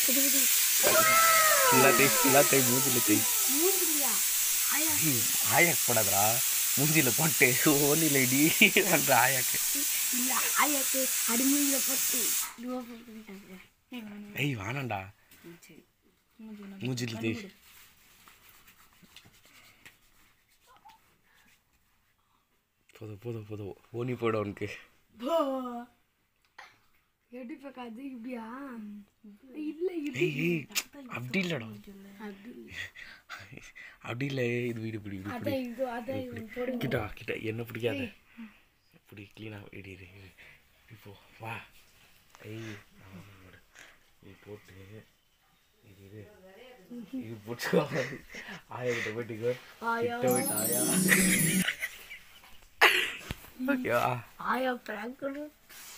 புது புது ஃபுல்லாக தேய் ஃபுல்லாக தேய் மூஞ்சில் தேய் மூஞ்சிலியா ஆயா ஆயாக்கு போடாதடா மூஞ்சியில் போட்டு ஓனியில் இடி அந்த ஆயாக்கு இல்ல ஆயாக்கு அடிமொழியில போட்டு இதுவா போட்டுட்டாங்க ஏய் வேணாண்டா மூஞ்சில் தேய் போதும் போதும் போதும் ஓனி போட உனக்கு எப்படி பார்க்காது இப்படியா இல்ல இது ஏய் ஏய் அப்படி இல்லைடா அப்படி அப்படி இல்லை இது வீடு பிடி வீடு பிடி அதான் இது அதான் இது போடுங்க கிட்ட வா, கிட்ட என்ன பிடிக்காத இப்படி க்ளீனாக இடி இடி இடி. இப்படி போ வா ஐய் ஆமா, போடு. இது போட்டு இது இது இது போட்டு ஆயா கிட்ட போயிட்டு ஆயா கிட்ட போயிட்டு ஆயா ஓகேவா ஆயா பிராங்க்